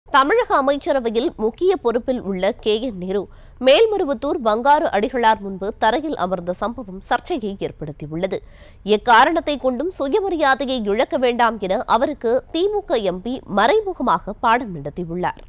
தமிழக அமைச்சரவையில் முக்கிய பொறுப்பில் உள்ள கே என் நேரு மேல்மருவத்தூர் பங்காரு அடிகளார் முன்பு தரையில் அமர்ந்த சம்பவம் சர்ச்சையை ஏற்படுத்தியுள்ளது எக்காரணத்தை கொண்டும் சுயமரியாதையை இழக்க வேண்டாம் என அவருக்கு திமுக எம்பி மறைமுகமாக பாடம் நடத்தியுள்ளார்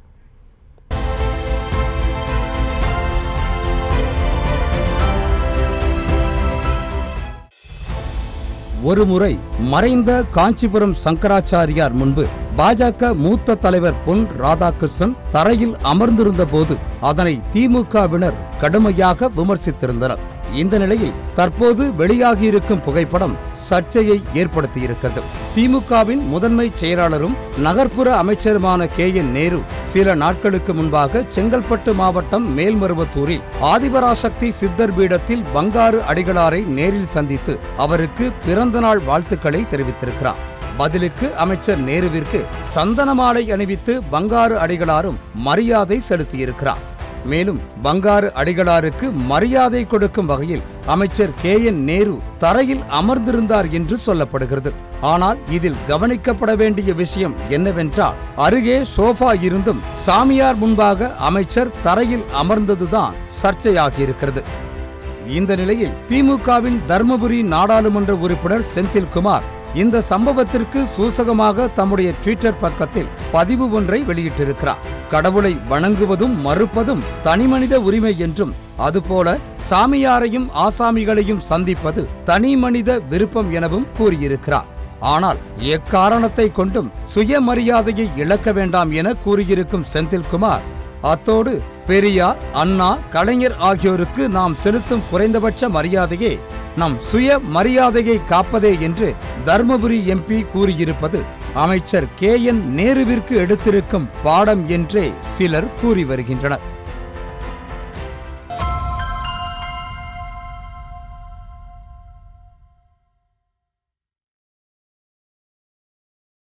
ஒருமுறை மறைந்த காஞ்சிபுரம் சங்கராச்சாரியார் முன்பு பாஜக மூத்த தலைவர் பொன் ராதாகிருஷ்ணன் தரையில் அமர்ந்திருந்த போது அதனை திமுகவினர் கடுமையாக விமர்சித்திருந்தனர் இந்த நிலையில் தற்போது வெளியாகியிருக்கும் புகைப்படம் சர்ச்சையை ஏற்படுத்தியிருக்கிறது திமுகவின் முதன்மை செயலாளரும் நகர்ப்புற அமைச்சருமான கே என் நேரு சில நாட்களுக்கு முன்பாக செங்கல்பட்டு மாவட்டம் மேல்மருவத்தூரில் ஆதிபராசக்தி சித்தர் பீடத்தில் பங்காரு அடிகளாரை நேரில் சந்தித்து அவருக்கு பிறந்தநாள் வாழ்த்துக்களை தெரிவித்திருக்கிறார் பதிலுக்கு அமைச்சர் நேருவிற்கு சந்தன மாலை அணிவித்து பங்காரு அடிகளாரும் மரியாதை செலுத்தியிருக்கிறார் மேலும் பங்காரு அடிகளாருக்கு மரியாதை கொடுக்கும் வகையில் அமைச்சர் கே என் நேரு தரையில் அமர்ந்திருந்தார் என்று சொல்லப்படுகிறது ஆனால் இதில் கவனிக்கப்பட வேண்டிய விஷயம் என்னவென்றால் அருகே சோஃபா இருந்தும் சாமியார் முன்பாக அமைச்சர் தரையில் அமர்ந்ததுதான் சர்ச்சையாகியிருக்கிறது இந்த நிலையில் திமுகவின் தர்மபுரி நாடாளுமன்ற உறுப்பினர் செந்தில்குமார் இந்த சம்பவத்திற்கு சூசகமாக தம்முடைய ட்விட்டர் பக்கத்தில் பதிவு ஒன்றை வெளியிட்டிருக்கிறார் கடவுளை வணங்குவதும் மறுப்பதும் தனிமனித உரிமை என்றும் அதுபோல சாமியாரையும் ஆசாமிகளையும் சந்திப்பது தனிமனித விருப்பம் எனவும் கூறியிருக்கிறார் ஆனால் எக்காரணத்தை கொண்டும் சுயமரியாதையை இழக்க வேண்டாம் என கூறியிருக்கும் செந்தில்குமார் அத்தோடு பெரியார் அண்ணா கலைஞர் ஆகியோருக்கு நாம் செலுத்தும் குறைந்தபட்ச மரியாதையே நம் சுய மரியாதையை காப்பதே என்று தர்மபுரி எம்பி கூறியிருப்பது அமைச்சர் கே என் நேருவிற்கு எடுத்திருக்கும் பாடம் என்றே சிலர் கூறி வருகின்றனர்